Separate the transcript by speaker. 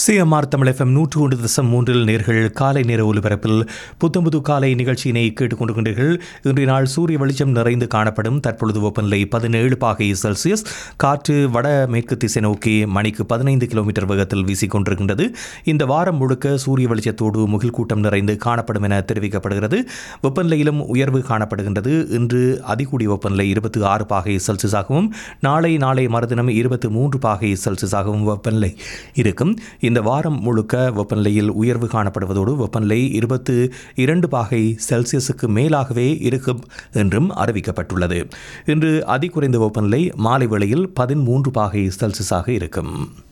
Speaker 1: CMR Tamil FM நூற்று ஒன்று தசம் மூன்றில் நேர்கள் காலை நேர ஒலிபரப்பில் புத்தம்புது காலை நிகழ்ச்சியினை கேட்டுக்கொண்டிருக்கின்றீர்கள் இன்றைய நாள் சூரிய வெளிச்சம் நிறைந்து காணப்படும் தற்பொழுது வெப்பநிலை பதினேழு பாகை செல்சியஸ் காற்று வட மேற்கு திசை நோக்கி மணிக்கு பதினைந்து கிலோமீட்டர் வேகத்தில் வீசிக்கொண்டிருக்கின்றது இந்த வாரம் முழுக்க சூரிய வெளிச்சத்தோடு முகில் கூட்டம் நிறைந்து காணப்படும் என தெரிவிக்கப்படுகிறது வெப்பநிலையிலும் உயர்வு காணப்படுகின்றது இன்று அதிகூடிய வெப்பநிலை இருபத்தி ஆறு பாகை செல்சியஸாகவும் நாளை நாளை மறுதினம் இருபத்தி மூன்று பாகை செல்சியஸாகவும் வெப்பநிலை இருக்கும் இந்த வாரம் முழுக்க வெப்பநிலையில் உயர்வு காணப்படுவதோடு வெப்பநிலை இருபத்து இரண்டு பாகை செல்சியஸுக்கு மேலாகவே இருக்கும் என்றும் அறிவிக்கப்பட்டுள்ளது இன்று அதிகுறைந்த வெப்பநிலை மாலை வேளையில் பதிமூன்று பாகை செல்சியஸாக இருக்கும்